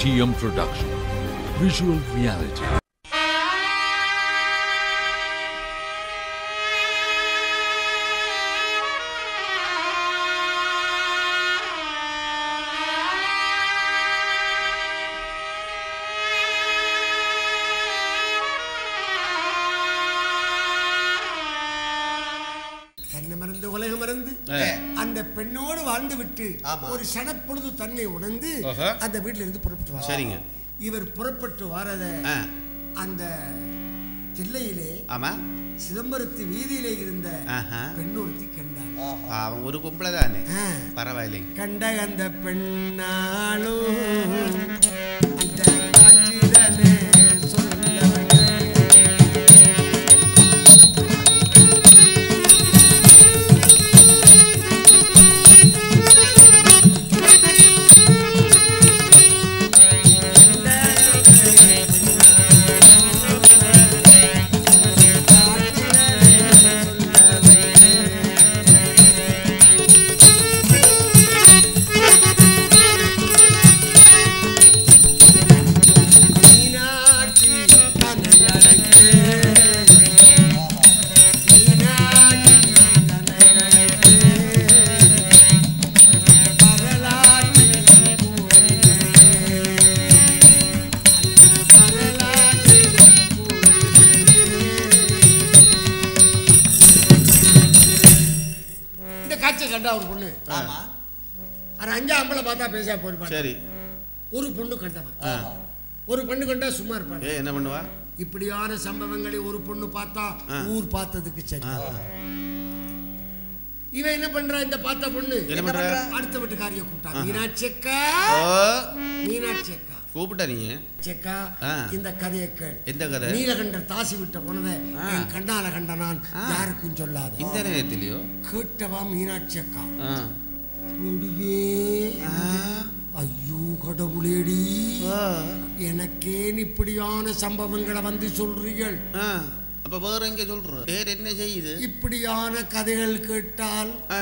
TM Production. Visual reality. தன்னை மறந்து உலகம் மறந்து ஆ. அந்த பெண்ணோடு வாழ்ந்து விட்டு ஆமா. ஒரு சனப்பொழுது தன்னை உணர்ந்து ஆஹா. அந்த வீட்டில இருந்து புறப்பட்டு வர சரிங்க. இவர் புறப்பட்டு வரத ஆ அந்த தில்லையிலே ஆமா சிதம்பரத்து வீதியிலே இருந்த ஆஹா. பெண் ஒருத்தி கண்டாள் அவன் ஒரு பொம்பளை தானே ஆ. பரவாயில்லைங்க கண்ட அந்த பெண்ணாலும் அந்த காட்சிதனே சொல்லவனே. மீனாட்சி தன்னை அழைத்து மீனாட்சி தன்னை அழைத்து வரலாற்று கூறினே. அந்த வரலாற்று கூறினே. இந்த காட்சியை கண்டா ஒரு பொண்ணு ஆமா அது அஞ்சா அம்பளை பார்த்தா பேச போயிருப்பாங்க சரி ஒரு பொண்ணு கண்டவன் ஆ. ஒரு பெண்ணு கண்டா சும்மா இருப்பாங்க ஏ என்ன பண்ணுவா இப்படியான சம்பவங்களை ஒரு பொண்ணு பார்த்தா ஆ. ஊர் பார்த்ததுக்கு சரி ஆ. இவன் என்ன பண்றா இந்த பார்த்த பொண்ணு என்ன பண்றா? அடுத்த வீட்டுக்காரிய கூப்பிட்டா மீனாட்சி அக்கா ஓ மீனாட்சி அக்கா கூப்பிட்ட நீ செக்கா ஆ. இந்த கதையை கேள் எந்த கதை நீலகண்டர் தாசி விட்ட போனதை ஆ. என் கண்ணால கண்ட நான் ஆ. யாருக்கும் சொல்லாத இந்த நேரத்திலையோ கேட்டவா மீனாட்சி அக்கா ஆ. முடியே ஆ. ஐயோ கடவுளேடி ஆ. எனக்கேன் இப்படியான சம்பவங்களை வந்து சொல்றீர்கள் ஆ. அப்ப வேற எங்க சொல்ற பேர் என்ன செய்யுது இப்படியான கதைகள் கேட்டால் ஆ.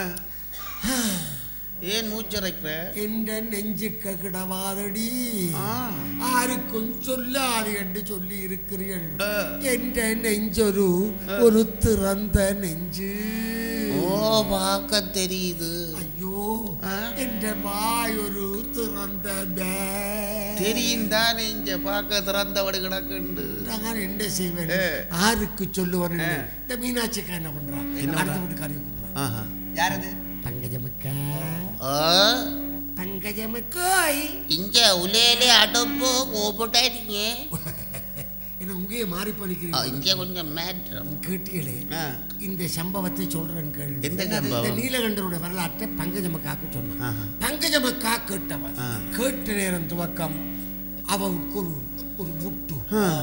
ஏன் மூச்சரைக்கிற என்ற நெஞ்சுக்க கிடவாதடி ஆ. ஆருக்கும் சொல்லாது என்று சொல்லி இருக்கிறீர்கள் ஆ. என்ற நெஞ்சொரு ஒரு திறந்த நெஞ்சு ஓ பார்க்க தெரியுது ஐயோ ஆ. என்ற வாய் ஒரு திறந்த பே. தெரியும் தானே இங்க பார்க்க திறந்தவடு கிடக்குண்டு நான் என்ன செய்வேன் ஆ. ஆருக்கு சொல்லுவேன் ஆ. இந்த மீனாட்சிக்கா என்ன பண்றான் என்ன அடுத்த பண்றா? வீட்டுக்காரியை கூப்பிடுறான் ஆஹா. யாரது பங்கஜமக்கா ஓ பங்கஜமக்காய் இங்க உலையில அடுப்பு கூப்பிட்டாதீங்க என்ன உங்கேயே மாறி ஆ, பண்ணிக்கிறீங்க இங்க கொஞ்சம் மேட்ரம் கேட்டீங்களே ஆ. இந்த சம்பவத்தை சொல்றேன் கேள் எந்த இந்த சம்பவம்? நீலகண்டருடைய வரலாற்றை பங்கஜமக்காக்கு சொன்னான் ஆஹா. பங்கஜமக்கா கேட்டவன் ஆ. கேட்ட நேரம் துவக்கம் அவனுக்கு ஒரு ஒரு முட்டு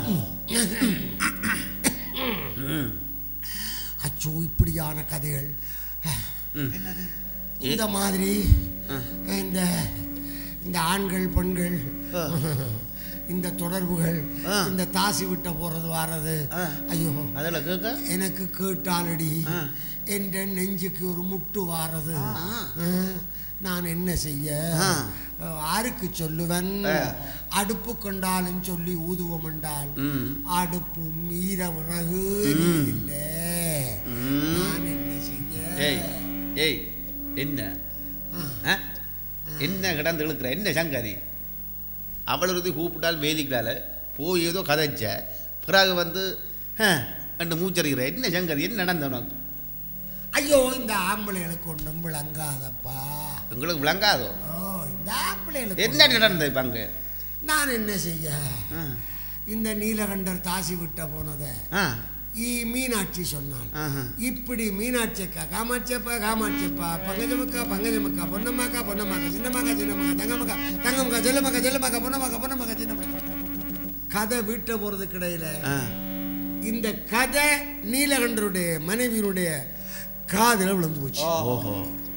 ம். அச்சோ இப்படியான கதைகள் என்னது இந்த மாதிரி இந்த இந்த ஆண்கள் பெண்கள் ஆ. இந்த தொடர்புகள் ஆ. இந்த தாசி விட்ட போறது வாரது ஆ. ஐயோ அதில் கேட்க எனக்கு கேட்டாலடி ஆ. என்ற நெஞ்சுக்கு ஒரு முட்டு வாரது ஆ. ஆ, நான் என்ன செய்ய ஆ. ஆருக்கு சொல்லுவன் ஆ. அடுப்பு கொண்டாலும் சொல்லி ஊதுவோம் என்றால் ம். அடுப்பும் ஈர விறகு ம். இல்லை ம். நான் என்ன ஏய் செய்ய ஏய் என்ன ஆ. ஆ? என்ன கிடந்து இழுக்கிற என்ன சங்கதி அவள் இருந்து கூப்பிட்டால் வேலிக்கலால போய் ஏதோ கதைச்ச பிறகு வந்து ஆ, ரெண்டு மூச்சரிக்கிற என்ன சங்கதி என்ன நடந்த உனக்கு ஐயோ இந்த ஆம்பளைகளுக்கு ஒன்றும் விளங்காதப்பா உங்களுக்கு விளங்காதோ ஓ இந்த ஆம்பளைகளுக்கு என்ன ஒண்ணும் நடந்தது இப்போ அங்கே நான் என்ன செய்ய ஆ இந்த நீலகண்டர் தாசி விட்ட போனதை ஆ ஈ மீனாட்சி சொன்னாள் ஆஹா. இப்படி மீனாட்சி அக்கா காமாட்சியப்பா காமாட்சியப்பா பங்கஜமக்கா பங்கஜமக்கா பொன்னம்மாக்கா பொன்னம்மாக்கா சின்னம்மாக்கா சின்னம்மாக்கா தங்கம்மாக்கா தங்கம்மாக்கா செல்லம்மாக்கா செல்லம்மாக்கா பொன்னம்மாக்கா பொன்னம்மாக்கா சின்னம்மாக்கா கதை வீட்டை போறதுக்கு இடையில ஆ இந்த கதை நீலகண்டருடைய மனைவியினுடைய காதுல விழுந்து போச்சு ஓஹோ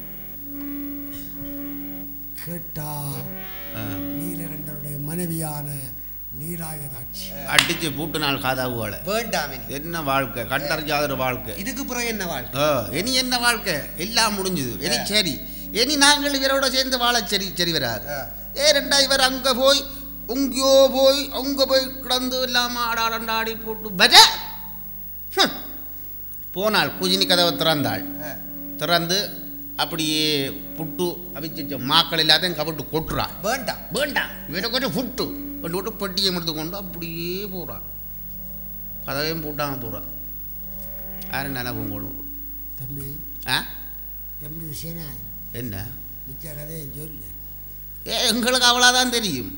கேட்டா ஆ. நீலகண்டருடைய மனைவியான நீலாயதாட்சி அடிச்சு பூட்டு நாள் காதாவுவாள வேண்டாமே என்ன வாழ்க்கை கண்டறிஞ்சாத ஒரு வாழ்க்கை இதுக்கு பிறகு என்ன வாழ்க்கை ஓ இனி என்ன வாழ்க்கை எல்லாம் முடிஞ்சுது இனி சரி இனி நாங்கள் இவரோட சேர்ந்து வாழ சரி சரி வராது ஆ. ஏ ரெண்டா இவர் அங்க போய் எங்கேயோ போய் அங்கே போய் கிடந்து இல்லாமல் ஆடாடண்டாடி போட்டு பஜ ஹம். போனாள் குஜினி கதவை திறந்தாள் திறந்து அப்படியே புட்டு அவிச்ச மாக்கள் எல்லாத்தையும் கவிட்டு கொட்டுறாள் வேண்டாம் வேண்டாம் இவனை கொஞ்சம் புட்டு கொண்டு விட்டு பெட்டியை எடுத்து கொண்டு அப்படியே போகிறான் கதவையும் பூட்டாம போகிறான் யாரும் நல்லா போங்கணும் தம்பி ஆ தம்பி விஷயனா என்ன மிச்ச கதையை சொல்லு ஏ எங்களுக்கு அவ்வளோதான் தெரியும்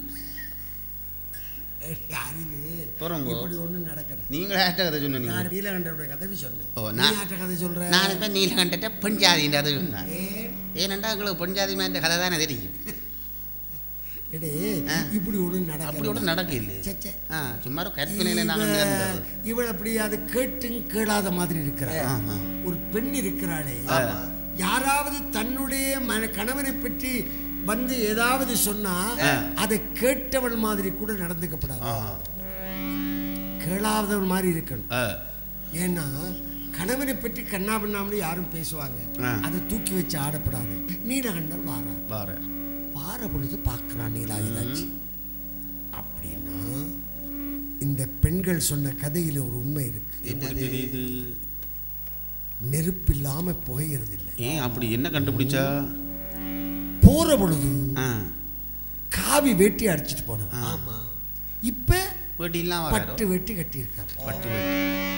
அறிவு போறோங்க. இப்படி ஒன்றும் நடக்கல நீங்கள் ஹேஷ்ட கதை சொன்னீங்க நான் நீலகண்டருடைய கதை சொன்னேன் ஓ, நீ நான்- யார்ட்ட கதை சொல்ற நான் இப்போ நீலகண்டட்ட பெண் ஜாதின்ற அது சொன்னேன் ஏன் ஏனெண்டா எங்களுக்கு பெண் ஜாதி மாதிரி கதை தானே தெரியும் எடே ஆ. இப்படி ஒன்றும் நடக்கல அப்படி ஒன்றும் நடக்க இல்லை சே, சே. ஆ சும்மா ஒரு கற்பனையில் நாங்கள் இருந்தது இவ- இவள் அப்படி அது கேட்டும் கேளாத மாதிரி இருக்கிறாள் ஆ, ஆ. ஒரு பெண் இருக்கிறாளே ஆமா. யாராவது தன்னுடைய மன கணவனை பற்றி வந்து ஏதாவது சொன்னா ஆ. அதை கேட்டவள் மாதிரி கூட நடந்துக்கப்படாது ஆ கேளாதவள் மாதிரி இருக்கணும் ஆ ஏன்னா கணவனை பற்றி கண்ணா பண்ணாமலே யாரும் பேசுவாங்க ஆ. அதை தூக்கி வச்சு ஆடப்படாது நீலகண்டர் வாரார் பாரு வார பொழுது பார்க்குறான் நீலாயுதாட்சி அப்படின்னா இந்த பெண்கள் சொன்ன கதையில ஒரு உண்மை இருக்கு எப்படி தெரியுது நெருப்பு இல்லாம புகையிறது இல்லை ஏன் அப்படி என்ன கண்டுபிடிச்சா போற பொழுது ஆ காவி வேட்டி அடிச்சிட்டு போனவன் ஆ. ஆமா இப்ப வெட்டிலாம் பட்டு வராரோ வெட்டி கட்டியிருக்காங்க பட்டு வெட்டி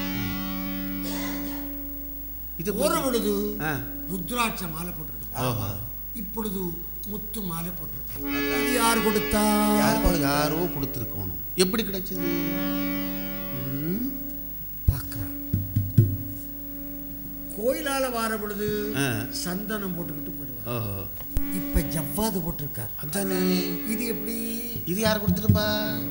இது போற பொழுது ஆ ருத்ராட்ச மாலை போட்டுக்கிட்டு ஓஹோ இப்பொழுது முத்து மாலை போட்டிருக்காங்க இது யார் கொடுத்தா யாருக்கோ யாரோ கொடுத்துருக்கணும் எப்படி கிடைச்சது ம். பார்க்குறான் கோயிலால வார பொழுது ஆ. சந்தனம் போட்டுக்கிட்டு போயிடுவார் ஓஹோ இப்ப ஜவ்வாது போட்டிருக்கார் அதானே இது எப்படி இது யார் கொடுத்துருப்பா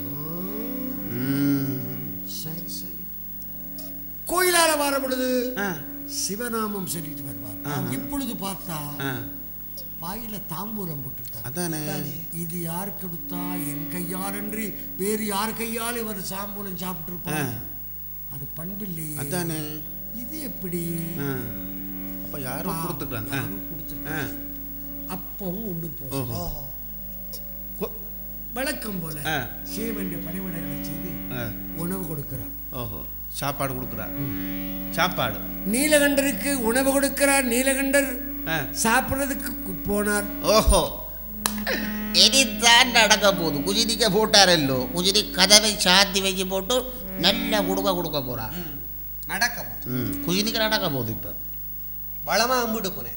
ம். சரி சரி கோயிலால வார பொழுது ஆ சிவநாமம் சொல்லிட்டு வருவார் ஆ. இப்பொழுது பார்த்தா ஆ வாயில தாம்பூலம் போட்டுட்டார் அதானே இது யார் கொடுத்தா என் கையால் என்று வேறு யார் கையால் இவர் சாம்பூலம் சாப்பிட்டிருப்பார் ஆ. அது பண்பில்லையே அதானே இது எப்படி ஆ அப்போ யாரோ கொடுத்துருக்காங்க ஆ யாரோ கொடுத்திருக்காங்க. ஆ அப்பவும் ஒன்று போகும் ஓஹோ கொ- வழக்கம் போல ஆ. செய்ய வேண்டிய பணிவிடைகளை செய்து ஆ உணவு கொடுக்கிறார் ஓஹோ சாப்பாடு கொடுக்குறா சாப்பாடு நீலகண்டருக்கு உணவு கொடுக்கிறார் நீலகண்டர் ஆ சாப்பிட்றதுக்கு கு- போனார் ഓഹോ ഇനിത്താൻ നടക്ക പോന്നു കുജിനിക്ക് പോട്ടാരല്ലോ കുജിനി കഥവെ ചാത്തി വെച്ച് പോട്ടു നല്ല കുടുക്ക കുടുക്ക പോറാ நடக்கவும் കുജിനിക്ക് നടക്ക പോന്നു ഇപ്പൊ பலமா அம்பிட்டு போனேன்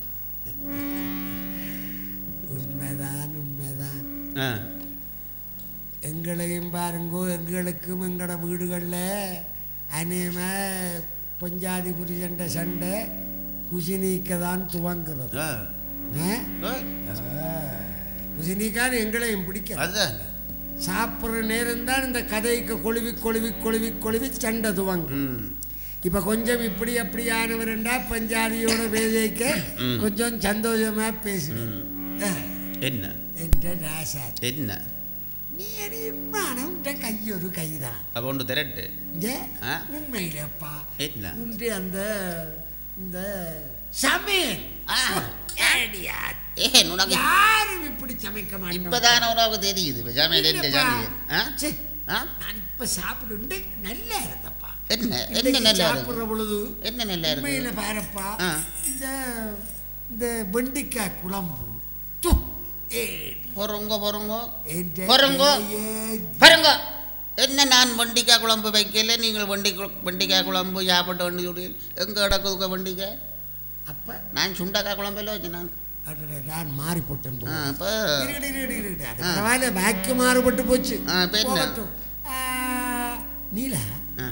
உண்மைதான் உண்மைதான் ആ எங்களையும் பாருங்கோ எங்களுக்கும் எங்களோட வீடுகளில் அநேம பஞ்சாதி புரிசண்ட சண்டை குசினிக்க தான் துவங்குறது ആ ஆ? ആ, ஆ. குசினிக்கான்னு எங்களையும் பிடிக்க അതാണ് சாப்பிட்ற நேரம் தான் இந்த கதைக்கு கொழுவி கொழுவி கொழுவி கொழுவி சண்டை துவங்கும் ഉം. இப்போ கொஞ்சம் இப்படி அப்படியானவருண்டா பஞ்சாதியோட வேலைக்க கொஞ்சம் சந்தோஷமா பேசுவேன் ஆ. എന്ന என்ற ராசாத் എന്ന நீ அடிமான உண்ட கையொரு கைதான் അതുകൊണ്ട് തരട്ടെ இந்த ஆ. உண்மையிலப்பா என்ன உண்டு அந்த இந்த சமையல் ஆ. ஏடியா, ഏ ഉനക്ക് யாரும் இப்படி சமைக்க மாட்டோம் ഇപ്പതാണ് ഉനക്ക് தெரியுது ജാമേൽ എന്റെ ജാമേൽ ആ சே, ആ நான் இப்ப சாப்பிட்டு நல்லா இருந்தப்பா എന്ന എന്ന இன்னைக்கு நல்லா சாப்பிடுற இருக்கு பொழுது என்ன நல்லா இருக்கு உண்மையில பாருப்பா ஆ. இந்த இந்த வெண்டிக்காய் குழம்பு து, ஏடி, பொறுங்க பொறுங்க என்ற பாருங்க. கையே பாருங்க என்ன நான் வெண்டிக்காய் குழம்பு வைக்கல நீங்கள் வெண்டி வெண்டிக்காய் குழம்பு சாப்பிட்டு வண்டி சொல்றீங்க எங்கே கிடக்குதுக்க வெண்டிக்காய் அப்ப நான் சுண்டக்காய் குழம்புல வச்சு நான் அடடே, நான் மாறி போட்டேன் ஆ போல. இப்போ இருடு, இருடு, இருடு, இருடு. அது ஆ. பரவாயில்ல வாக்கு மாறுபட்டு போச்சு ஆ, இப்ப என்ன? போகட்டும். ஆ, நீலா ஆ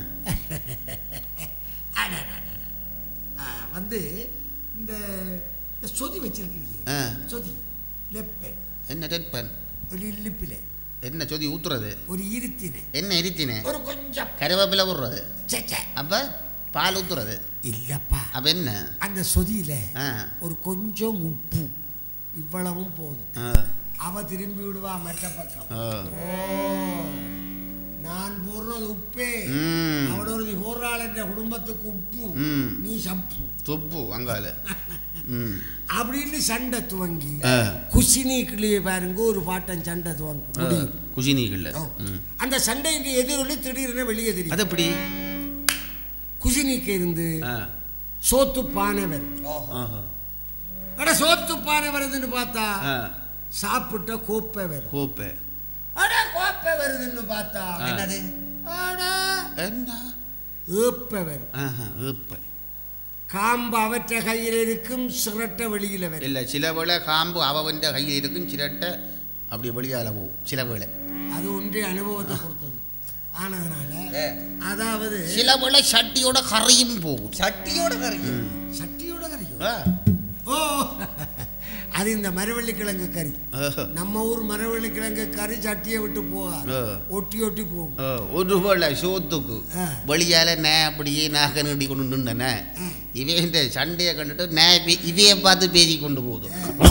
அடடடடட. ஆ, வந்து இந்த இந்த சொதி வச்சிருக்கிறீங்க ஆ. சொதி லெப்ப என்ன டெட்பன் ஒரு இல்லிப்பில என்ன சொதி ஊத்துறது ஒரு இருத்தினை என்ன இருத்தினே ஒரு கொஞ்சம் கருவேப்பிலை விடுறது சே, சே. அப்போ பால் ஊத்துறது இல்லப்பா அப்போ என்ன அந்த சொதியில ஆ ஒரு கொஞ்சம் உப்பு இவ்வளவும் போதும் ஆ அவ திரும்பி விடுவா மற்ற பக்கம் ஆ. ஓ நான் போடுறது உப்பே ம். அவளொரு போடுறாள் என்ற குடும்பத்துக்கு உப்பு ம். நீ சப்பு தொப்பு அங்கால ம் அப்படின்னு சண்டை துவங்கி ஆ. குசினிக்குள்ளேயே பாருங்க ஒரு பாட்டன் சண்டை துவங்க முடியும் குஜினிகள்ல ஓ. ம் அந்த சண்டையின் எதிரொலி திடீரென வெளியே தெரியும் அது எப்படி குசினிக்கு இருந்து ஆ சோத்து பானை வரும் ஓஹோ ஆஹா அட சோத்து பானை வருதுன்னு பார்த்தா ஆ சாப்பிட்ட கோப்பை வரும் கோப்பை அட கோப்பை வருதுன்னு பார்த்தா ஆ. என்னது அட என்ன ஏப்பை வரும் ஆஹா ஏப்பை காம்பு அவற்ற கையில் இருக்கும் சிரட்டை வெளியில வரும் இல்லை சில வேளை காம்பு அவவൻ്റെ கையில் இருக்கும் சிரட்டை அப்படி வெளியால போகும் சில வேளை அது ஒன்றிய அனுபவத்தை பொறுத்தது ஆனதுனால ஏ. அதாவது சில வேளை சட்டியோட கரையும் போகும் சட்டியோட கறி ம். சட்டியோட கறியும் ஆ. ஓ அது இந்த மரவள்ளி கிழங்கு கறி ஆஹா. நம்ம ஊர் மரவள்ளி கிழங்கு கறி சட்டியை விட்டு போகாது ஆ. ஒட்டி ஒட்டி போகும் ஆ, ஒரு வேளை சோத்துக்கு ஆ. வெளியால நான் அப்படியே நாக நீட்டி கொண்டு நின்றனே இவன் இந்த சண்டையை கண்டுட்டு நான் இவ- இவைய பார்த்து பேசி கொண்டு போகுது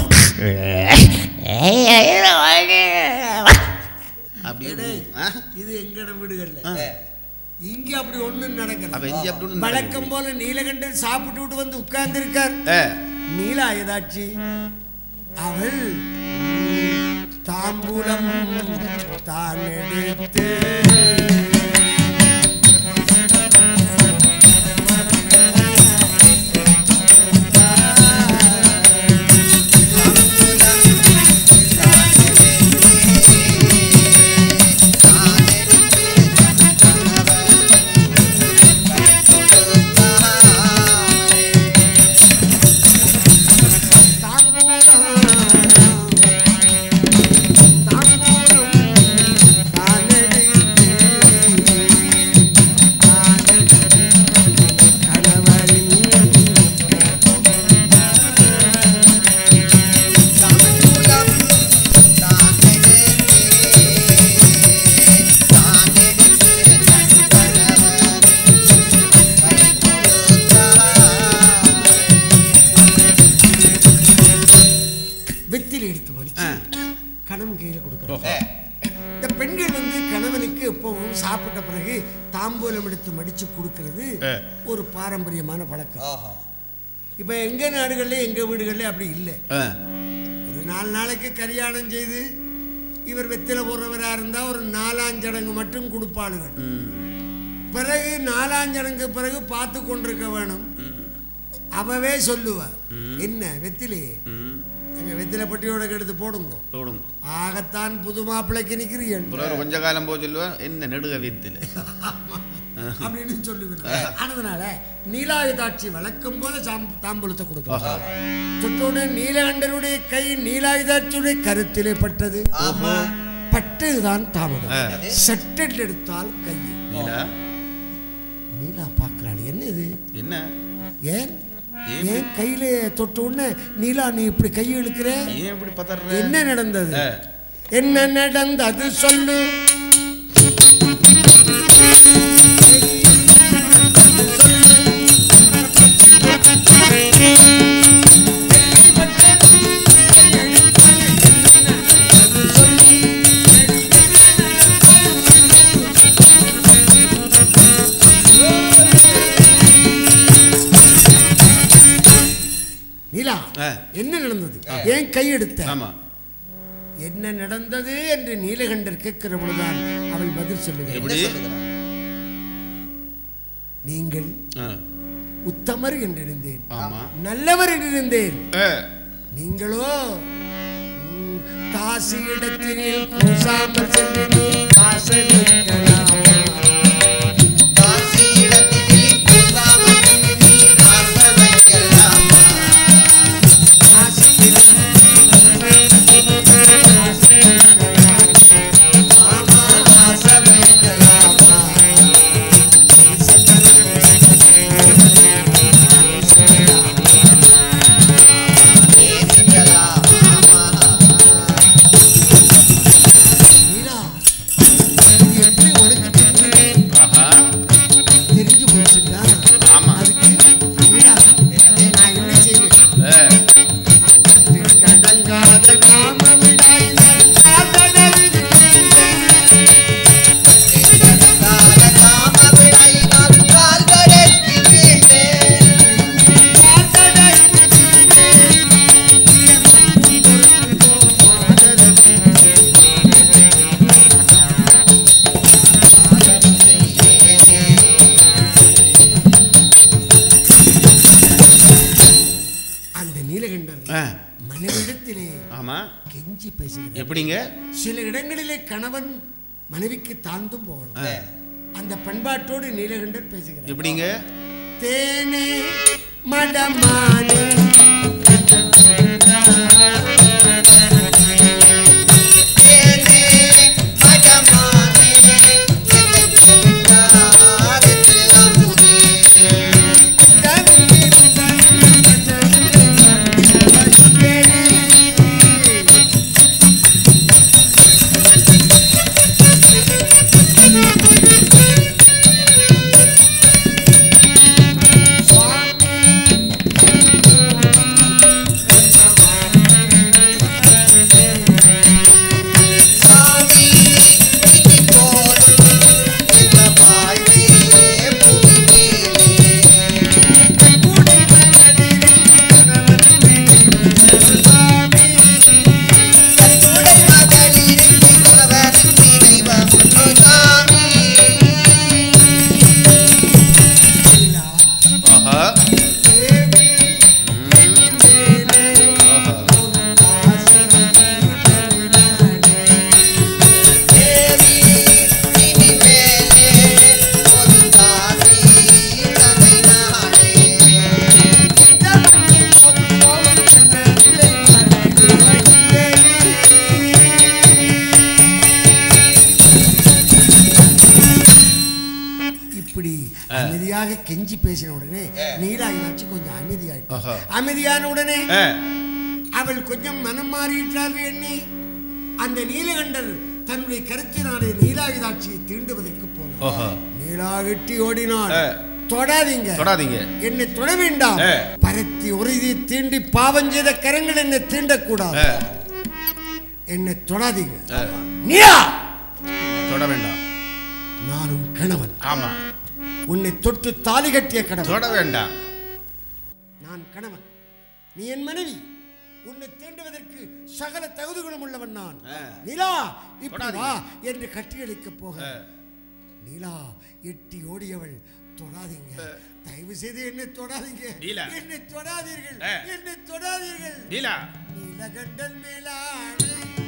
அப்படியே டேய், போகும். ஆ? இது எங்கட வீடுகள்ல ஆ. ஏ. இங்க அப்படி ஒண்ணும் நடக்கல அப்ப இங்க அப்படி ஒண்ணும் வழக்கம் போல நீலகண்டன் சாப்பிட்டு விட்டு வந்து உட்கார்ந்து இருக்கார் ஆ. நீலா ஏதாச்சு அவள் தாம்பூலம் தான் எடுத்து வெத்தில எடுத்து வலிச்சு ஆ. கணவன் கையில கொடுக்குறோம் ஏ. இந்த பெண்கள் வந்து கணவனுக்கு எப்பவும் சாப்பிட்ட பிறகு தாம்பூலம் எடுத்து மடிச்சு கொடுக்கிறது ஆ. ஒரு பாரம்பரியமான பழக்கம் ஓஹோ இப்ப எங்க நாடுகள்ல எங்க வீடுகள்ல அப்படி இல்லை ஆ. ஒரு நாலு நாளைக்கு கல்யாணம் செய்து இவர் வெத்தில போடுறவரா இருந்தா ஒரு நாலாஞ்சடங்கு மட்டும் கொடுப்பாளுகள் ம். பிறகு நாலாஞ்சடங்கு பிறகு பார்த்து கொண்டிருக்க வேணும் அவவே சொல்லுவா என்ன வெத்திலையே ம். அங்க வெத்தில பட்டியோட எடுத்து போடுங்க போடுங்க ஆகத்தான் புது மாப்பிள்ளைக்கு நிக்கிறீர்கள் அப்புறம் ஒரு கொஞ்ச காலம் போக சொல்லுவேன் என்ன நெடுக வீத்தில் அப்படின்னு சொல்லுவேன் அதனால நீலாயுதாட்சி வழக்கம் போல சாம்- தாம்பூலத்தை கொடுக்கும் தொட்டோட நீலாண்டருடைய கை நீலாயுதாட்சியுடைய கருத்திலே பட்டது ஆமா. பட்டதுதான் தாமதம் ஆ. சட்டெட் எடுத்தால் கை நீலா நீலா பார்க்கறாள் என்ன இது என்ன ஏன் ஏன்? ஏன் கையில தொட்ட உடனே நீலா நீ இப்படி கை இழுக்கிற ஏன் இப்படி பதற என்ன நடந்தது ஆ. என்ன நடந்தது சொல்லு நீலா ஆ. என்ன நடந்தது ஏன் கை எடுத்த ஆமா என்ன நடந்தது என்று நீலகண்டர் கேட்கிற பொழுதுதான் அவள் பதில் சொல்லுகிறாள் எப்படி நீங்கள் ஆ. உத்தமர் என்றிருந்தேன் ஆமா நல்லவர் என்றிருந்தேன் ஆ. நீங்களோ ம், காசு இடத்தினில் கூசாமல் சென்று காசலிக்கலாம் காசு நீலா இது எப்படி கெஞ்சி பேசுகிறார் எப்படிங்க சில இடங்களிலே கணவன் மனைவிக்கு தாழ்ந்தும் போகணும் அந்த பண்பாட்டோடு நீலகண்டர் பேசுகிறார் எப்படிங்க தேனே மடமானே ஆஹா ஆஹா இப்படி அமைதியாக கெஞ்சி பேசின உடனே நீலாயினாச்சு கொஞ்சம் அமைதியாயிட்டு ஆஹா. அமைதியான உடனே ஆ, அவள் கொஞ்சம் மனம் மாறிவிட்டாள் எண்ணி அந்த நீலகண்டர் தன்னுடைய கருத்தினாலே நீலாயுதாட்சியை தீண்டுவதற்கு போனார் ஆஹா. நீலா வெட்டி ஓடினாள் ஆ. தொடாதீங்க தொடாதீங்க என்னை தொட வேண்டாம் ஆ. பரத்தி உறுதி தீண்டி பாவம் செய்த கரங்கள் என்னை தீண்டக்கூடாது ஆ, என்னை தொடாதீங்க ஆ. நீலா தொட வேண்டாம் நான் உன் கணவன் ஆமா உன்னை தொட்டு தாலி கட்டிய கணவன் தொட வேண்டாம் நான் கணவன் நீ என் மனைவி உன்னை தீண்டுவதற்கு சகல தகுதிகளும் உள்ளவன் நான் ஆ. நிலா இப்படி தொடாதீங்க. வா என்று கட்டியளிக்க போக ஆ. நிலா எட்டி ஓடியவள் தொடாதீங்க தயவு செய்து என்னை தொடாதீங்க நீலா. என்னை தொடாதீர்கள் ஆ. என்னை தொடாதீர்கள் நீலா நீலகண்டன் மேலான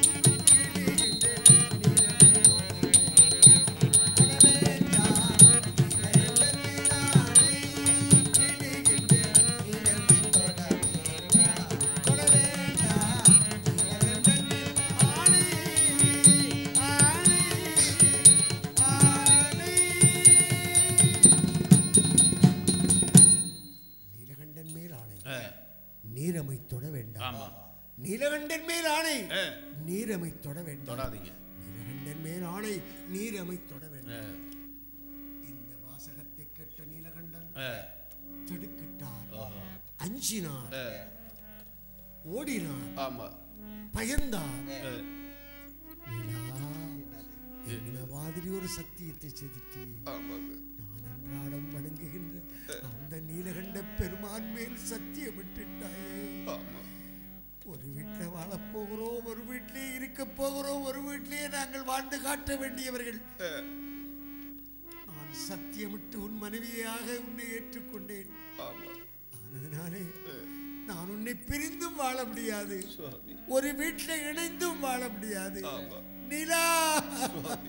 நீலகண்டன் மேல் ஆணை ஆ, நீரமை தொட வேண்டாம் ஆமா நீலகண்டன் மேல் ஆணை ஆ. நீரமை தொட வேண்டாம் தொடாதீங்க நீலகண்டன் மேல் ஆணை நீரமை தொட ஆ, வேண்டாம் இந்த வாசகத்தை கேட்ட நீலகண்டன் ஆ, திடுக்கிட்டார் ஆஹா. அஞ்சினார் ஆ, ஓடினார் ஆமா பயந்தார் ஆ, நீலா என்ன மாதிரி ஒரு சத்தியத்தை செதுக்கி ஆமாங்க நான் அன்றாடம் வணங்குகின்ற அந்த நீலகண்ட பெருமான் மேல் சத்தியம் விட்டுட்டாயே ஆமா ஒரு வீட்டில் வாழப் போகிறோம் ஒரு வீட்டிலே இருக்க போகிறோம் ஒரு வீட்டிலேயே நாங்கள் வாழ்ந்து காட்ட வேண்டியவர்கள் ஆ, நான் சத்தியமிட்டு உன் மனைவியாக உன்னை ஏற்றுக்கொண்டேன் ஆமா அதனாலே நான் உன்னை பிரிந்தும் வாழ முடியாது சுவாமி ஒரு வீட்டில் இணைந்தும் வாழ முடியாது ஆமா. நிலா சுவாமி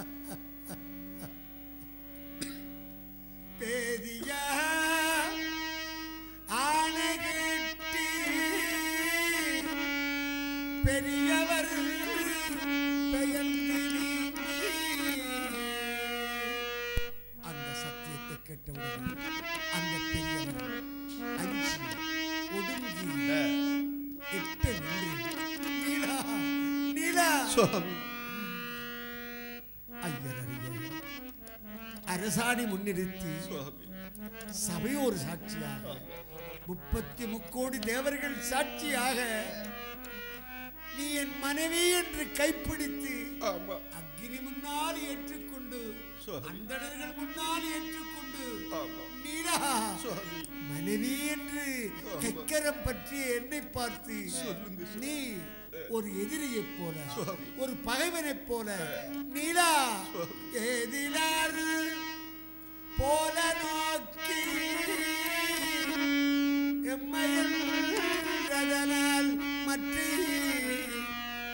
பேதியா ஆணைகட்டி பெரியவர் பெயர்ந்து நீங்கி. அந்த சத்தியத்தை கேட்டவுடன் அந்த பெரியவர் அஞ்சி ஒடுங்கி ஆ, எட்ட நின்று நீலா நீலா சுவாமி ஐயர் அறிய அரசாணி முன்னிறுத்தி சுவாமி சபையோர் சாட்சியாக முப்பத்தி முக்கோடி தேவர்கள் சாட்சியாக நீ என் மனைவி என்று கைப்பிடித்து ஆமா அக்னி முன்னால் ஏற்றுக்கொண்டு சுவாமி. அந்தணர்கள் முன்னால் ஏற்றுக்கொண்டு ஆமா. நீரா சுவாமி மனைவி என்று கக்கரம் பற்றி என்னை பார்த்து சொல்லுங்க, சுவாமி. நீ ஒரு எதிரியைப் போல சுவாமி. ஒரு பகைவனைப் போல நீலா எதிலாறு போல நோக்கி எம்மையில் மற்ற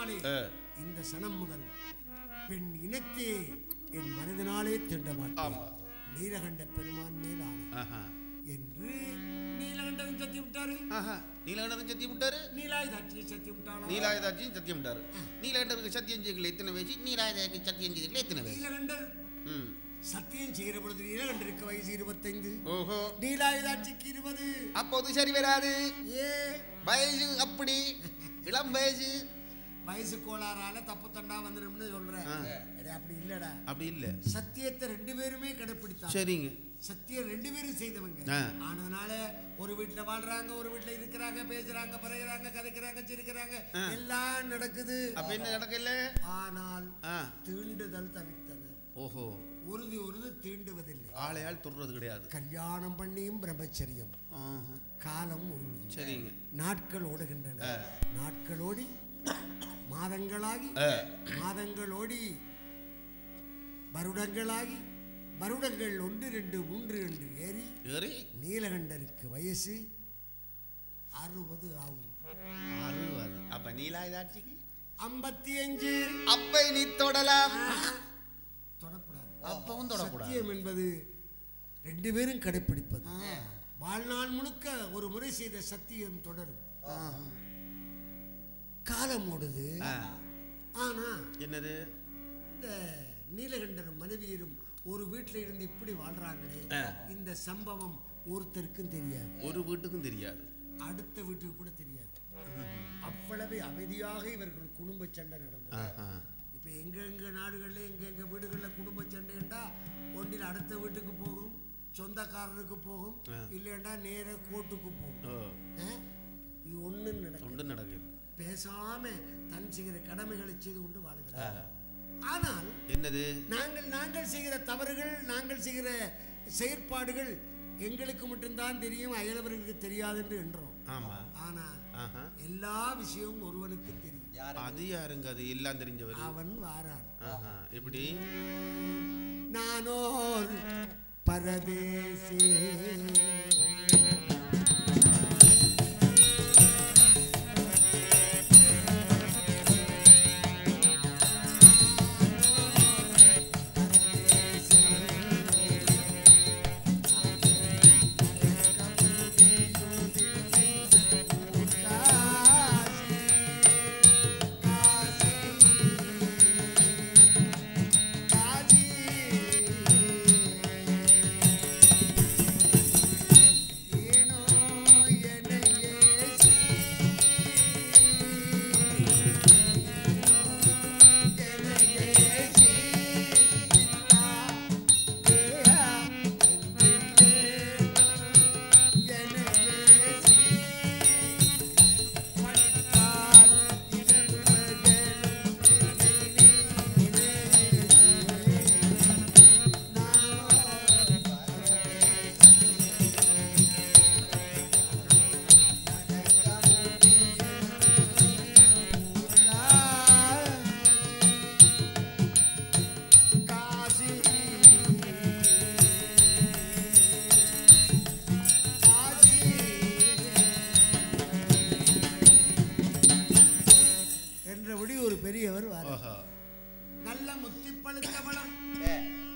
மனதினாலே ஆ. இந்த சனம் முதல் பெண் இனத்தே என் மனதினாலே திண்ட மாட்டேன் ஆமா. நீலகண்ட பெருமான் மேல் ஆணை ஆஹா என்று நீலகண்டன் சத்தி விட்டாரு ஆஹா நீலகண்டரும் சத்தியம் விட்டாரு நீலாயுதாட்சியை சத்தி விட்டாளா நீலாயுதாச்சியும் சத்தியம் விட்டாரு நீலகண்டருக்கு சத்தியம் செய்யல எத்தனை வயசு நீலாயுதாக்கு சத்தியம் செய்யல எத்தனை வயசு நீலகண்டர் ம் சத்தியம் செய்கிற பொழுது நீலகண்டருக்கு வயசு இருபத்தைந்து ஓஹோ நீலாயுதாட்சிக்கு இருபது அப்போது சரி வராது ஏ வயசு அப்படி இளம் வயசு வயசு கோளாறால தப்பு தண்டா வந்துடும்னு சொல்றேன் ஆ. அடே, அப்படி இல்லடா அப்படி இல்ல சத்தியத்தை ரெண்டு பேருமே கடைப்பிடித்தாங்க சரிங்க சத்தியம் ரெண்டு பேரும் செய்தவங்க ஆ. ஆனதுனால ஒரு வீட்டுல வாழ்றாங்க ஒரு வீட்டுல இருக்கிறாங்க பேசுறாங்க பறகுறாங்க கதைக்கிறாங்க சிரிக்கிறாங்க ஆ. எல்லாம் நடக்குது அப்ப என்ன நடக்கல ஆனால் ஆ தீண்டுதல் தவிர்த்தனர் ஓஹோ உறுதி உறுதி தீண்டுவதில்லை ஆளையால் தொடுறது கிடையாது கல்யாணம் பண்ணியும் பிரம்மச்சரியம் ஆஹா. காலம் உறுதி சரிங்க நாட்கள் ஓடுகின்றன ஆ. நாட்கள் ஓடி மாதங்களாகி ஆ. மாதங்கள் ஓடி வருடங்களாகி வருடங்கள் ஒன்று ரெண்டு மூன்று என்று ஏறி ஏறி நீலகண்டருக்கு வயசு அறுபது ஆகும் அறுபது அப்ப நீலாயுதாட்சிக்கு ஐம்பத்தி அஞ்சு அப்பை நீ தொடலாம் தொடக்கூடாது அப்பவும் தொடக்கூடாது சத்தியம் என்பது ரெண்டு பேரும் கடைப்பிடிப்பது வாழ்நாள் முழுக்க ஒரு முறை செய்த சத்தியம் தொடரும் ஆஹா. காலம் ஓடுது ஆ. ஆனா என்னது இந்த நீலகண்டரும் மனைவியரும் ஒரு வீட்டில் இருந்து இப்படி வாழ்றாங்களே ஆ. இந்த சம்பவம் ஒருத்தருக்கும் தெரியாது ஒரு வீட்டுக்கும் தெரியாது அடுத்த வீட்டுக்கு கூட தெரியாது அவ்வளவு அமைதியாக இவர்கள் குடும்ப சண்டை நடந்தது ஆஹா. இப்ப எங்க எங்க நாடுகள்ல எங்க எங்க வீடுகள்ல குடும்ப சண்டைண்டா ஒன்றில் அடுத்த வீட்டுக்கு போகும் சொந்தக்காரருக்கு போகும் ஆ. இல்லைண்டா நேர கோர்ட்டுக்கு போகும் ஓ ஆ? இது ஒண்ணும் நடக்கும் ஒன்றும் நடக்குது பேசாம தன் செய்கிற கடமைகளை செய்து கொண்டு வாழுகிறார் ஆனால் என்னது நாங்கள் நாங்கள் செய்கிற தவறுகள் நாங்கள் செய்கிற செயற்பாடுகள் எங்களுக்கு மட்டும்தான் தெரியும் அயலவர்களுக்கு தெரியாது என்று என்றோம் ஆமா ஆனால் ஆஹா எல்லா விஷயமும் ஒருவனுக்கு தெரியும் யாரு அது யாருங்க அது எல்லாம் தெரிஞ்சவர் அவன் வாரான் ஆஹா எப்படி நானோர் பரதேசி என்றபடி ஒரு பெரியவர் வாரார் ஓஹோ நல்ல முத்தி பழுத்த பழம் ஏ,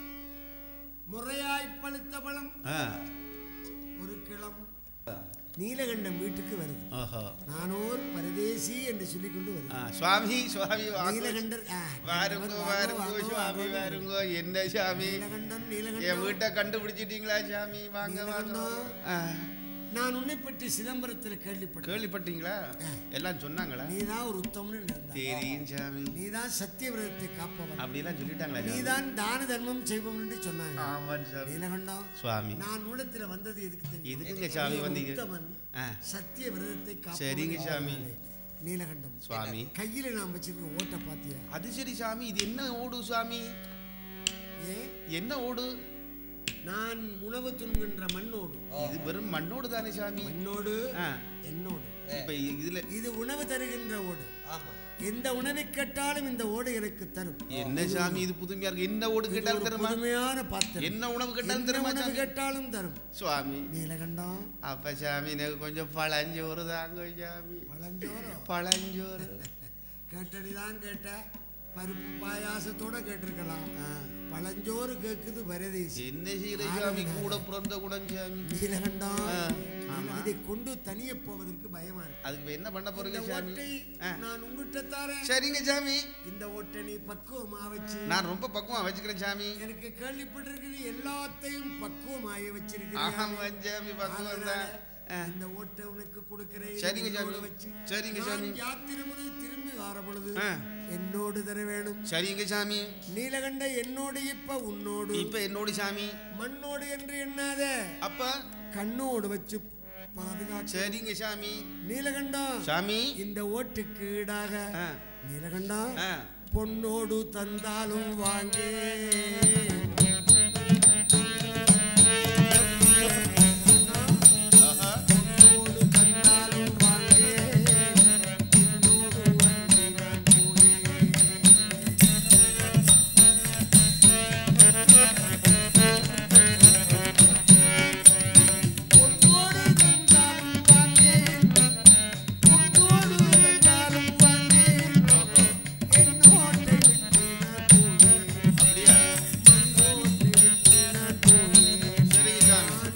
முறையாய் பழுத்த பழம் ஆ ஒரு கிளம் நீலகண்டம் வீட்டுக்கு வருது ஓஹோ நானோர் பரதேசி என்று சொல்லிக் கொண்டு வருது ஆ, சுவாமி சுவாமி வாங்கோ. நீலகண்டர் ஆ, வாருங்கோ வாங்கோ, வாருங்கோ வாங்கோ, சுவாமி வாங்கோ. வாருங்கோ என்ன சாமி நீலகண்டன் என் நீலகண்டம் வீட்டை கண்டுபிடிச்சிட்டீங்களா சாமி வாங்க வாங்க நீலகண்டம். ஆ, நான் உன்னை பற்றி சிதம்பரத்தில் கேள்விப்பட்டேன் கேள்விப்பட்டீங்களா ஆ. எல்லாம் சொன்னாங்களா நீதான் ஒரு உத்தமன்னு இருந்தா தெரியும் சாமி நீதான் சத்திய விரதத்தை காப்பவன் அப்படியெல்லாம் சொல்லிட்டாங்களா சாமி நீதான் தான தர்மம் செய்வோம் என்று சொன்னாங்க ஆமாம் சாமி நீலகண்டம் சுவாமி நான் உலகத்துல வந்தது எதுக்கு தெரியும் எதுக்குங்க சாமி நீ ஒரு வந்தீங்க உத்தமன் ஆ. சத்திய விரதத்தை காப்பவன் சரிங்க சாமி. நீலகண்டம் சுவாமி கையில நான் வச்சிருக்க ஓட்ட பாத்தியா அது சரி சாமி இது என்ன ஓடு சாமி ஏன் என்ன ஓடு நான் உணவு துண்கின்ற மண்ணோடு இது வெறும் மண்ணோடு தானே சாமி மண்ணோடு ஆ. என்னோடு இப்ப இதுல இது உணவு தருகின்ற ஓடு ஆமா எந்த உணவை கேட்டாலும் இந்த ஓடு எனக்கு தரும் என்ன சாமி இது புதுமையா இருக்கு என்ன ஓடு இது கேட்டாலும் ஒரு தருமா புதுமையான பாத்திரம் என்ன உணவு கேட்டாலும் எந்த தருமா உணவு சாமி கேட்டாலும் தரும் சுவாமி நீலகண்டம் அப்ப சாமி எனக்கு கொஞ்சம் பழஞ்சோறு தாங்க சாமி பழஞ்சோரம் பழஞ்சோறு கேட்டடி தான் கேட்ட பருப்பு பாயாசத்தோட கேட்டிருக்கலாம் பழஞ்சோறு கேக்குது பரதேசி என்ன செய்யற சாமி கூட பிறந்த குடம் சாமி நீலகண்டம் ஆ, ஆமா. இதை கொண்டு தனியே போவதற்கு பயமா இருக்கு அதுக்கு இப்ப என்ன பண்ண போறீங்க இந்த சாமி ஓட்டை ஆ. நான் உங்ககிட்ட தாரேன் சரிங்க சாமி இந்த ஓட்டை நீ பக்குவமா வச்சு நான் ரொம்ப பக்குவமா வச்சுக்கிறேன் சாமி எனக்கு கேள்விப்பட்டிருக்கிறீ எல்லாத்தையும் பக்குவமாய ஆமாம் வச்சிருக்கிறேன் சாமி பக்குவம் தான் ஆ. இந்த ஓட்டை உனக்கு கொடுக்கிறேன் சரிங்க உன்னோட சாமி. வச்சு சரிங்க நான் சாமி. யாத்திரை முறை திரும்பி வர பொழுது ஆ. என்னோடு தர வேணும் சரிங்க சாமி நீலகண்ட என்னோடு இப்ப உன்னோடு இப்ப என்னோட சாமி மண்ணோடு என்று எண்ணாத அப்ப கண்ணோடு வச்சு பாதுகாக்க சரிங்க சாமி நீலகண்டம் சாமி இந்த ஓட்டுக்கு ஈடாக ஆ. நீலகண்டம் ஆ. பொன்னோடு தந்தாலும் வாங்கே ஆஹா. பொன்னோடு தந்தாலும் வாங்கே பொன்னோடு வந்து நான் போனேன். பொன்னோடு தந்தாலும் வாங்கே பொன்னோடு தந்தாலும் வாங்கே என்னோட்டை விட்டு நான் போனேன் அப்படியா மண்ணோட்டை விட்டு நான் போனேன் சரிங்க சாமி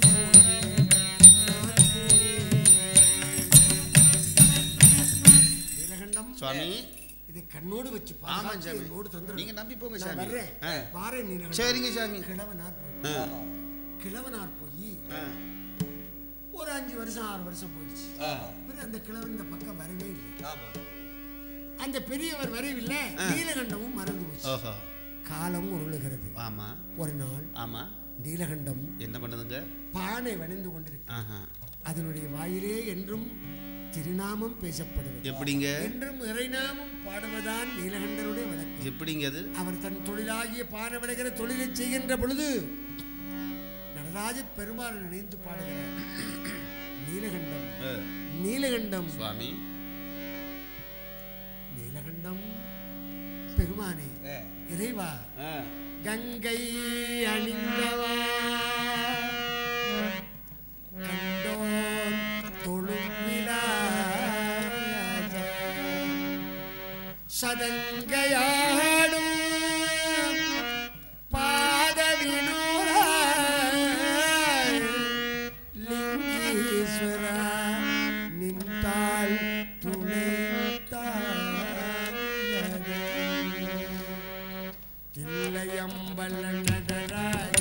நீலகண்டம் சுவாமி இதை கண்ணோடு வச்சு ஆமா பாதுகாத்து சாமி என்னோடு தந்துரு. நீங்க நம்பி போங்க நான் சாமி வர்றேன் ஆ. வாரேன் நீலகண்டம். சரிங்க சாமி கிழவனார் போய் ஆ. கிழவனார் போய் ஆ. ஒரு அஞ்சு வருஷம் ஆறு வருஷம் போயிடுச்சு ஆ. பிறகு அந்த கிழவன் இந்த பக்கம் வரவே இல்லை ஆமா அந்த பெரியவர் வரவில்லை ஆ. நீலகண்டமும் மறந்து போச்சு ஓஹோ காலம் உருளுகிறது ஆமா ஒரு நாள் ஆமா நீலகண்டம் என்ன பண்ணுதுங்க பானை வணிந்து கொண்டிருக்கு ஆஹா அதனுடைய வாயிலே என்றும் திருநாமம் பேசப்படுவது எப்படிங்க என்றும் இறைநாமம் பாடுவதான் நீலகண்டருடைய வழக்கம் எப்படிங்க அது அவர் தன் தொழிலாகிய பானை விளைகிற தொழிலை செய்கின்ற பொழுது நடராஜ பெருமாள் நினைந்து பாடுகிறார் நீலகண்டம் ஆ. நீலகண்டம் சுவாமி நீலகண்டம் பெருமானே ஏ இறைவா ஆ. கங்கை அணிந்தவா கண்டோன் தொழுவிலா சதங்கையாடும் பாதவினோரா லிங்கீஸ்வரா நின்றாள் துணை தில்லையம்பல நடராஜ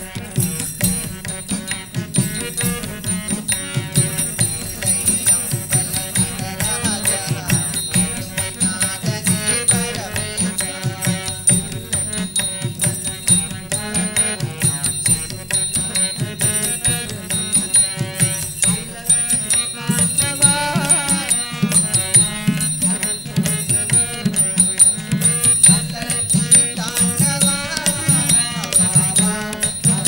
தாண்டவா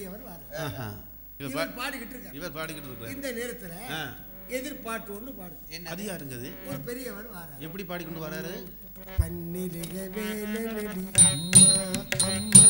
பெரியவர் வார ஆஹா. இவர் இவர் பா- பாடிக்கிட்டு இருக்கார் இவர் பாடிக்கிட்டு இருக்கிறார் இந்த நேரத்துல ஆ. எதிர்பாட்டு ஒண்ணு பாடுது என்ன அது யாருங்க அது ஒரு பெரியவர் வார எப்படி பாடிக்கொண்டு வராரு பன்னிருக வேலனடி அம்மா அம்மா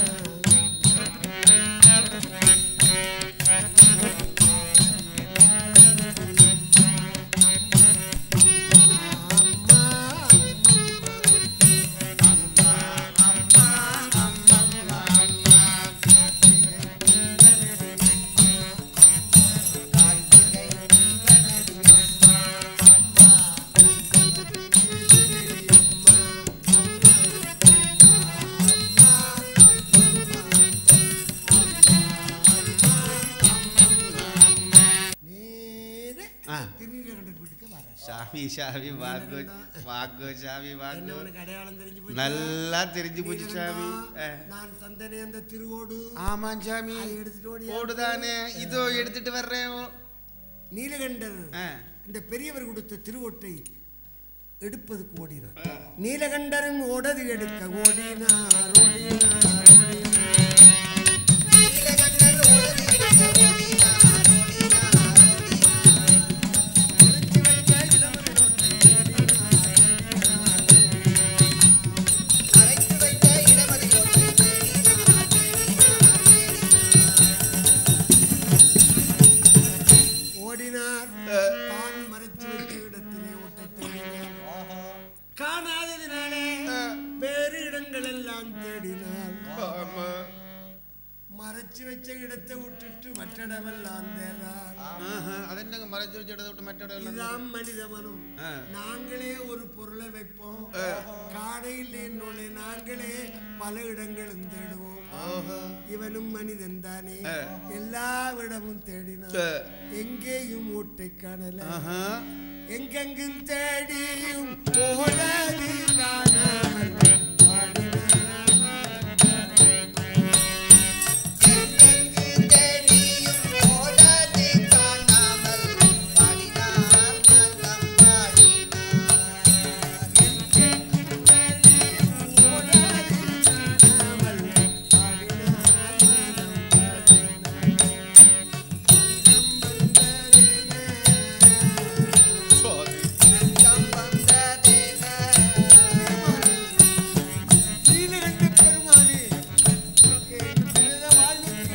நேரே ஆ. திருநீலகண்டன் வீட்டுக்கு வர சாமி சாமி வாங்கோ வாங்கோ சாமி என்ன வாங்கோ உனக்கு அடையாளம் தெரிஞ்சு போச்சா? நல்லா தெரிஞ்சு போச்சு சாமி நீலகண்டா, ஆ. நான் தந்தனே அந்த திருவோடு ஆமாம் சாமி அதை எடுத்துட்டு ஓடியா? ஓடுதானே இதோ எடுத்துட்டு வர்றேன் ஓ. நீலகண்டர் ஆ. இந்த பெரியவர் கொடுத்த திருவொட்டை எடுப்பதுக்கு ஓடினார் நீலகண்டரும் ஓடது எடுக்க ஓடினார் ஓடினார் ஓடினார் ஒளிச்சு வைத்த இளமரிலோட்டை ஓடினார் தான் மறைச்சு வைத்த இடத்திலே ஓட்டை தேடினார் காணாததினாலே வேறு இடங்கள் எல்லாம் தேடினார் ஆமா மறைச்சு வச்ச இடத்தை விட்டுட்டு மற்ற இடமெல்லாம் தேடார் ஆஹா, அது என்னங்க மறைச்சு வச்சு இடத்தை விட்டு மற்ற இடம் எல்லாம் இதுதான் மனித மனம் ஆ. நாங்களே ஒரு பொருளை வைப்போம் காடையில் என்னோட நாங்களே பல இடங்களும் தேடுவோம் இவனும் மனிதன் தானே எல்லா இடமும் தேடினான் ஆ. எங்கேயும் மூட்டை காணல ஆஹா. எங்கெங்கும் தேடியும் ஓடாது காணாமல் பாடினார். ஓடாது காணாமல் பாடினார் மனம் நீலகண்ட பெருமானே என் பிறந்த வாழ்வுக்கு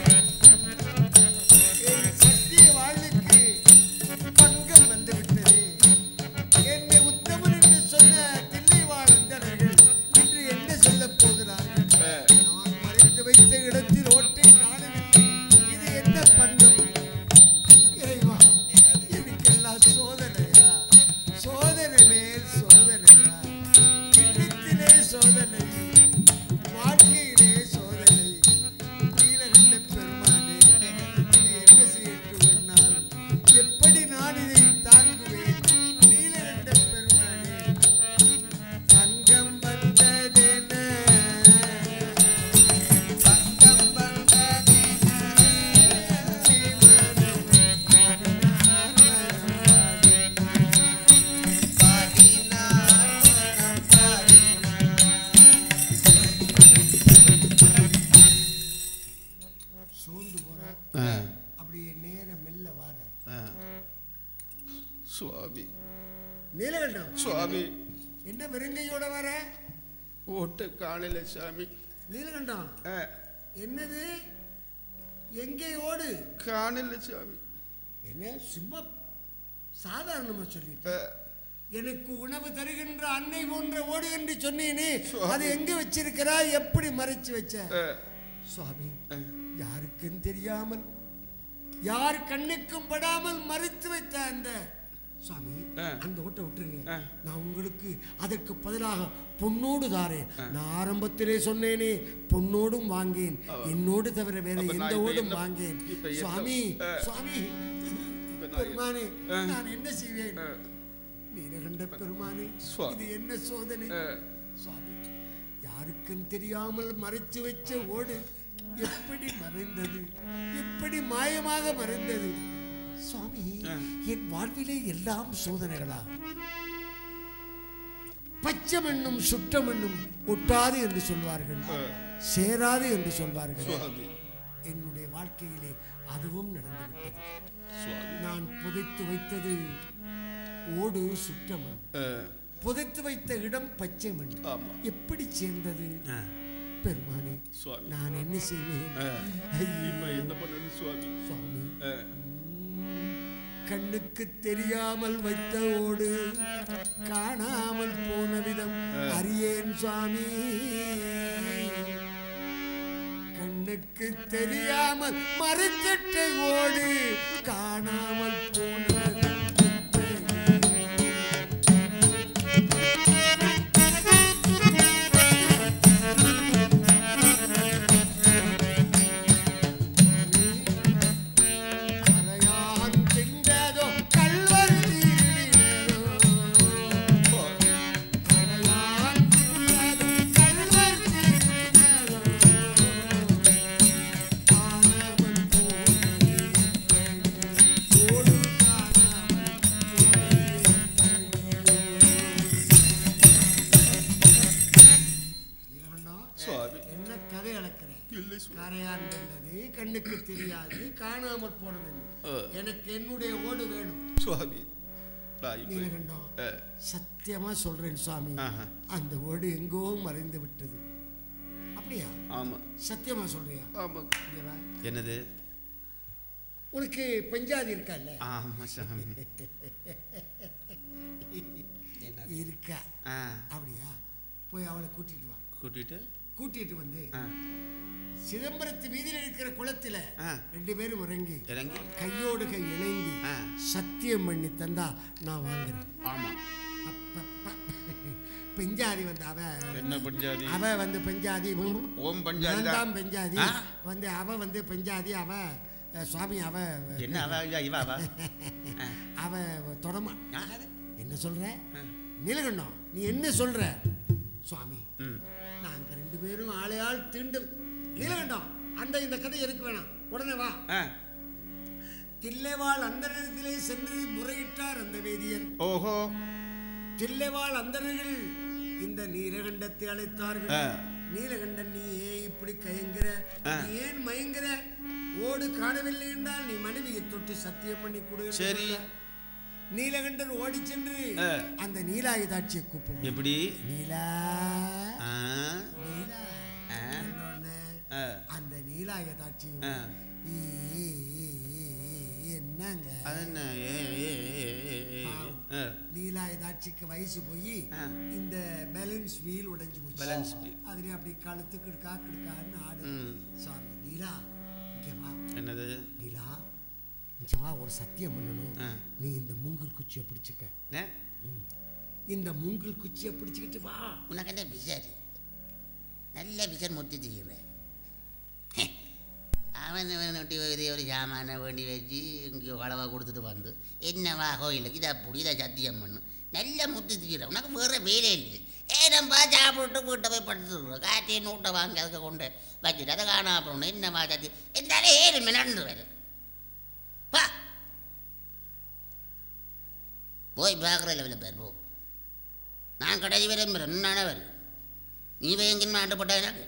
என் சத்திய வாழ்வுக்கு பங்கம் வந்துவிட்டது என்னை உத்தமன் என்று சொன்ன தில்லைவாழ் அந்தணர்கள் இன்று என்ன சொல்லப் போகிறார்கள் நான் மறைத்து வைத்த இடத்தில் ஓட்டை காணவில்லை இது என்ன பங்கம் இறைவா எனக்கெல்லாம் சோதனையா சோதனை மேல் சோதனையா இல்லத்திலே சோதனை வாழ்க்கையிலே சோதனை நீலகண்ட பெருமானே இது என்ன செய்யட்டும் என்னால் எப்படி நான் இதை தாங்குவேன் நீலகண்ட பெருமானே சங்கம் வந்ததென சங்கம் வந்ததென சோர்ந்து போறார் ஆ. அப்படியே நேரம் மெல்ல வார ஆ. சுவாமி நீலகண்டம் சுவாமி என்ன வெறுங்கையோட வர ஓட்ட காணல சாமி நீலகண்டம் ஆ. என்னது எங்கே ஓடு காணல சாமி என்ன சும்மா சாதாரணமா சொல்லிட்டு ஆ. எனக்கு உணவு தருகின்ற அன்னை போன்ற ஓடு என்று சொன்னேனே சுவாமி. அது எங்க வச்சிருக்கிறாய் எப்படி மறைச்சு வச்ச ஆ. சுவாமி ஆ. யாருக்கும் தெரியாமல் யார் கண்ணுக்கும் படாமல் மறைத்து வைத்த அந்த சுவாமி ஆ. அந்த ஓட்டை விட்டுருங்க ஆ. நான் உங்களுக்கு அதற்கு பதிலாக பொன்னோடு தாரேன் நான் ஆரம்பத்திலே சொன்னேனே பொன்னோடும் வாங்கேன் என்னோடு தவிர வேற அப்ப நான் எந்த இப்ப ஓடும் என்ன- வாங்கேன் இப்ப என்ன- சுவாமி ஆ. சுவாமி இப்ப நான் பெருமானே ஆ. நான் என்ன செய்வேன் ஆ. நீலகண்ட பெருமானே சுவாமி. இது என்ன சோதனை ஆ. சுவாமி யாருக்கும் தெரியாமல் மறைச்சு வச்ச ஓடு எப்படி மறைந்தது எப்படி மாயமாக மறைந்தது சுவாமி என் வாழ்விலே எல்லாம் சோதனைகளா பச்சம் என்னும் சுற்றம் என்னும் ஒட்டாது என்று சொல்வார்கள் சேராது என்று சொல்வார்கள் சுவாமி என்னுடைய வாழ்க்கையிலே அதுவும் நடந்துவிட்டது சுவாமி நான் புதைத்து வைத்தது ஓடு சுற்றமண் அஹ், புதைத்து வைத்த இடம் பச்சை மண் ஆமா. எப்படி சேர்ந்தது அஹ், பெருமானே சுவாமி நான் என்ன செய்வேன் அஹ், ஐயே, இப்ப என்ன பண்ணணும் சுவாமி சுவாமி அஹ், கண்ணுக்கு தெரியாமல் வைத்த ஓடு காணாமல் போன விதம் அறியேன் சுவாமி கண்ணுக்கு தெரியாமல் மறுத்திட்ட ஓடு காணாமல் போனது அறையான் தின்றதோ கல்வர் தீடினதோ அறையான் தின்றதோ கல்வர் தீடினதோ காணாமல் போனது ஓடு காணாமல் போனது சுவாமி என்ன கதை அளக்கிறேன் இல்லை சுவாமி கரையான் வென்றது கண்ணுக்கு தெரியாது காணாமல் போனது ஆ. எனக்கு என்னுடைய ஓடு வேணும் சுவாமி நான் இப்ப நீலகண்டம் அஹ், சத்தியமா சொல்றேன் சுவாமி ஆஹா. அந்த ஓடு எங்கோ மறைந்து விட்டது அப்படியா ஆமா சத்தியமா சொல்றியா ஆமா இங்க வா. என்னது உனக்கு பஞ்சாதி இருக்கல்ல ஆமா சாமி இருக்கா ஆ அப்படியா போய் அவளை கூட்டிட்டு வா கூட்டிட்டு கூட்டிட்டு வந்து ஆ சிதம்பரத்து வீதியில் இருக்கிற குளத்துல ஆ. ரெண்டு பேரும் இறங்கி இறங்கி கையோடு கை இணைந்து ஆ. சத்தியம் பண்ணி தந்தா நான் வாங்குறேன் ஆமா அப்பப்ப. பெஞ்சாதி வந்து அவ என்ன பஞ்சாதி அவ வந்து பெஞ்சாதி ஓம் பஞ்சாதி நான் தான் பெஞ்சாதி ஆ? வந்து அவ வந்து பெஞ்சாதி அவ அஹ், சுவாமி அவ என்ன அவ ஐயா, இவ அவ ஆ. அவ தொடமா ஆ. என்ன சொல்ற ஆ. நீலகண்டம் நீ என்ன சொல்ற சுவாமி ம் நாங்க ரெண்டு பேரும் ஆளையால் தீண்டு நீலகண்டம் அந்த இந்த கதை எனக்கு வேணாம் உடனே வா ஆ தில்லைவாள் அந்தரத்திலே சென்று முறையிட்டார் அந்த வேதியன் ஓஹோ தில்லைவாள் அந்தரர்கள் இந்த நீலகண்டத்தை அழைத்தார்கள் ஆ. நீலகண்டன் நீ ஏன் இப்படி கயங்குற ஆ. நீ ஏன் மயங்குற ஓடு காணவில்லை என்றால் நீ மனைவியை தொட்டு சத்தியம் பண்ணி கொடு என்று சரி. சொன்னார். நீலகண்டன் ஓடி சென்று ஆ. அந்த நீலாயுதாட்சியை கூப்பிடு எப்படி நீலா ஆ நீலா ஆ. என்னொன்னு, ஆ. அந்த நீலாயுதாட்சி ஆ. ஈ, ஈ, ஈ, ஈ, என்னங்க அது என்ன ஏ ஏ ஏ, ஏ, ஏ. பாவம். ஆ. நீலாயுதாட்சிக்கு வயசு போய் ஆ. இந்த பேலன்ஸ் வீல் உடைஞ்சு போச்சு Balance wheel. அதுல அப்படி கழுத்து கிடுக்கா கிடுக்கான்னு ஆடு ம். சாமி நீலா இங்க வா என்னது நீலா இங்க வா ஒரு சத்தியம் பண்ணணும் ஆ. நீ இந்த மூங்கில் குச்சியை பிடிச்சுக்க என்ன? ம். இந்த மூங்கில் குச்சியை பிடிச்சுக்கிட்டு வா உனக்கு என்ன விசாரி நல்ல விசார் முத்தி தீர்றேன் அவன் நொட்டி இதே ஒரு சாமான வேண்டி வச்சு இங்கே களவா கொடுத்துட்டு வந்து என்னவா கோயிலுக்கு இதை அப்படி இதை சத்தியம் பண்ணு நல்ல முத்தி தீர உனக்கு வேறு வேலை இல்லை ஏனப்பா சாப்பிட்டு வீட்டை போய் படுத்துருக்குறோம் காய்ச்சி நூட்டை வாங்கி அதுக்கு கொண்டு வச்சுட்டு அதை காணாம போகணும் என்னவா சத்தி என்னாலே ஏழு மணி நடந்து வரு பா போய் பார்க்குற லெவலில் பேர் போ நான் கடைசி வரை நானே வரும் நீ போய் எங்கேயுமே ஆட்டப்பட்டா எனக்கு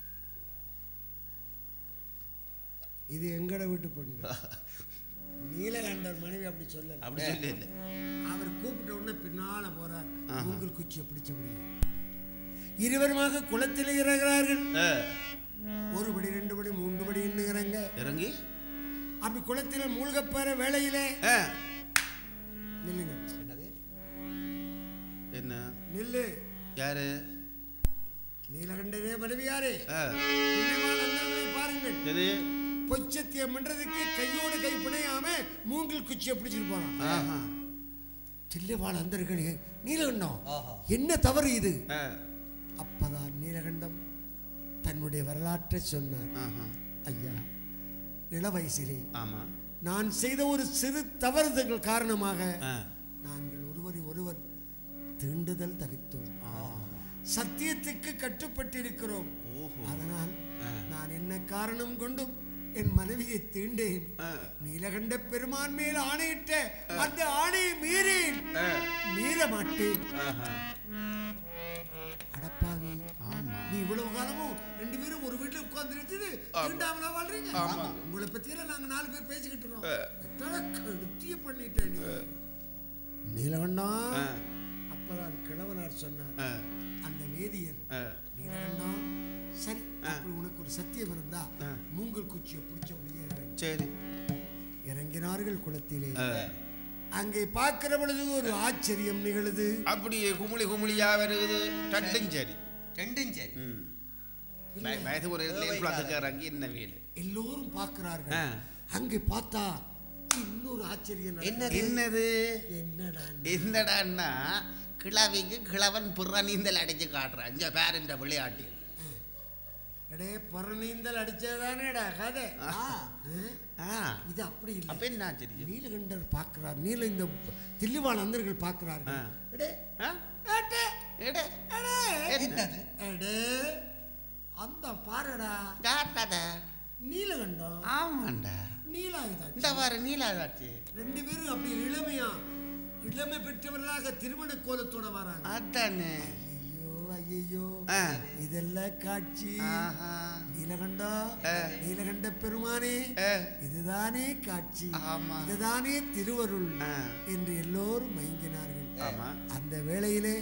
இது எங்கட வீட்டு பொண்ணு நீலகண்டர் மனைவி அப்படி சொல்லல அப்படி சொல்லி இல்லை அவர் கூப்பிட்ட உடனே பின்னால போறார் ஆஹா. மூங்கில் குச்சியை பிடிச்சபடி இருவருமாக குளத்தில் இறங்குறார்கள் ஒரு படி ரெண்டு படி மூன்று படி இறங்க இறங்கி அப்படி குளத்தில் மூழ்கப்போற வேளையிலே ஆ. நில்லுங்க என்னது என்ன நில்லு யாரு நீலகண்டரே மனைவி யாரே ஆ. புண்ணியமான அந்தணர்களை பாருங்கள் எது பொச்சத்தியம் பண்றதுக்கு கையோடு கை பிணையாம மூங்கில் குச்சியை பிடிச்சிட்டு போறான் ஆஹா தில்லைவாழ் அந்தர்களே நீலகண்டம் ஆஹா. என்ன தவறு இது ஆ. அப்பதான் நீலகண்டம் தன்னுடைய வரலாற்றை சொன்னார் ஆஹா ஐயா இள வயசிலே ஆமா நான் செய்த ஒரு சிறு தவறுதல்கள் காரணமாக ஆ. நாங்கள் ஒருவரை ஒருவர் தீண்டுதல் தவித்தோம் சத்தியத்துக்கு கட்டுப்பட்டிருக்கிறோம் ஓஹோ அதனால் ஆ. நான் என்ன காரணம் கொண்டும் என் மனைவியை தீண்டேன் ஆ. நீலகண்ட பெருமான் மேல் ஆணையிட்ட அந்த ஆணையை மீறேன் ஆ. மீற மாட்டேன் ஆஹா அடப்பாவி ஆமா நீ இவ்வளவு காலமும் ரெண்டு பேரும் ஒரு வீட்டுல உட்கார்ந்துருச்சு ஆமா. தீண்டாமலா வாழ்றீங்க ஆமா. உங்களை பத்தியெல்லாம் நாங்க நாலு பேர் பேசிக்கிட்டு இருக்கோம் ஆ. எத்தனை கடுத்திய பண்ணிட்டேன் நீ நீலகண்டா ஆ. அப்பதான் கிழவனார் சொன்னார் ஆ, அந்த வேதியர் ஆ. நீலகண்டா சரி அப்படி உனக்கு ஒரு சத்தியம் இருந்தா ஆ. மூங்கல் குச்சியை பிடிச்ச முடியே இறங்கி சரி இறங்கினார்கள் குளத்திலே ஆ. அங்கே பார்க்கிற பொழுது ஒரு ஆச்சரியம் நிகழுது அப்படியே குமுளி குமுளியா வருது டட்டும் சரி ரெண்டும் சரி ம் வய- வயது ஒரு இடத்துல குளத்துக்கு இறங்கி என்ன வேலு எல்லோரும் பார்க்கிறார்கள் ஆ. அங்கே பார்த்தா இன்னொரு ஆச்சரியம் நடக்குது. என்னது? என்னது என்னடா என்னடான்னா கிழவிக்கு கிழவன் புற நீந்தல் அடிச்சு காட்டுறான் இங்க பேர் இந்த விளையாட்டில் அடே பரநீந்தல் அடிச்சதானேடா கதை ஆ. ஆ? ஆ இது அப்படி அப்ப இல்லை என்ன ஆச்சரியம் நீலகண்டர் பார்க்கிறார் நீல இந்த தில்லிவான் அந்தர்கள் பார்க்கிறார்கள் ஆ. அடே ஆ? அடே, எடு. அடே. என்னது அடே அந்த பாருடா காட்டாத நீலகண்டம் ஆமாண்டா நீலாயுதம் இந்த வார நீலாதாச்சு ரெண்டு பேரும் அப்படி இளமையா இளமை பெற்றவர்களாக திருமண கோலத்தோட வராங்க அதானே ஐயோ ஐயோ ஆ. இதெல்லாம் காட்சி ஆஹா. நீலகண்டா ஆ. நீலகண்ட பெருமானே ஆ. இதுதானே காட்சி ஆமா. இதுதானே திருவருள் ஆ. என்று எல்லோரும் மயங்கினார்கள் ஆமா அந்த வேளையிலே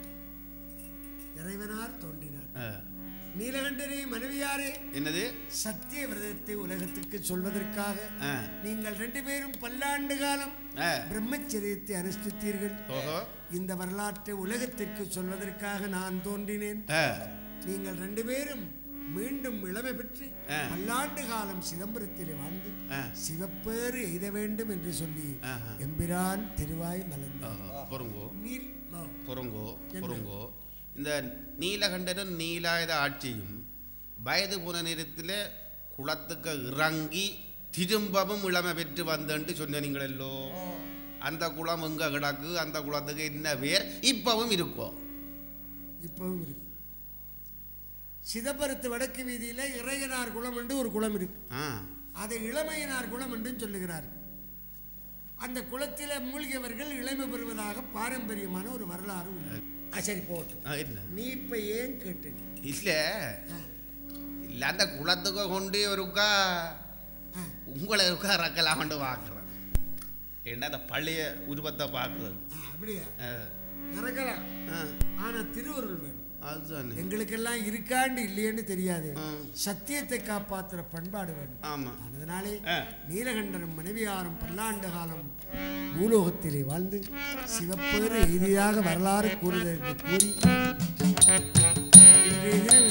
இறைவனார் தோன்றினார் ஆ. நீலகண்டனே மனைவியாரே என்னது சத்திய விரதத்தை உலகத்துக்கு சொல்வதற்காக ஆ. நீங்கள் ரெண்டு பேரும் பல்லாண்டு காலம் ஆ. பிரம்மச்சரியத்தை அனுஷ்டித்தீர்கள் ஓஹோ இந்த வரலாற்றை உலகத்திற்கு சொல்வதற்காக நான் தோன்றினேன் ஆ. நீங்கள் ரெண்டு பேரும் மீண்டும் இளமை பெற்று ஆ. பல்லாண்டு காலம் சிதம்பரத்தில் வாழ்ந்து ஆ. சிவப்பேறு எய்த வேண்டும் என்று சொல்லி ஆஹா. எம்பிரான் திருவாய் மலர்ந்தார் ஓஹோ. பொறுங்கோ நீல் நோ. பொறுங்கோ என்ன? பொறுங்கோ இந்த நீலகண்டனும் நீலாயுத ஆட்சியும் வயது போன நேரத்தில் குளத்துக்கு இறங்கி திரும்பவும் இளமை பெற்று வந்தேன்ட்டு சொன்னீங்களோ அந்த குளம் எங்க கிடக்கு அந்த குளத்துக்கு என்ன பேர் இப்பவும் இருக்கும் இப்பவும் இருக்கு சிதம்பரத்து வடக்கு வீதியில இறையனார் குளம் என்று ஒரு குளம் இருக்கு ஆ அதை இளமையனார் குளம் என்றும் சொல்லுகிறார் அந்த குளத்தில மூழ்கியவர்கள் இளமை பெறுவதாக பாரம்பரியமான ஒரு வரலாறு உண்டு ஆ, சரி போகட்டும் ஆ, என்ன நீ இப்ப ஏன் கேட்டு இல்லை இல்லை அந்த குளத்துக்கு கொண்டு ஒருக்கா உங்களை ஒருக்கா இறக்கலாம்னு பார்க்குறேன் என்ன அந்த பழைய உருவத்தை பார்க்குறது அப்படியா ஆ இறக்கலாம் ஆ ஆனா திருவருள் வேணும் அதுதானே எங்களுக்கெல்லாம் இருக்காண்டு இல்லையேன்னு தெரியாது ம். சத்தியத்தை காப்பாத்துற பண்பாடு வேணும் ஆமாம் அதனாலே ஆ. நீலகண்டனும் மனைவியாரும் பல்லாண்டு காலம் பூலோகத்திலே வாழ்ந்து சிவப்பேறு எதிராக வரலாறு கூறுவதற்கு கூறி இன்றைய தினம்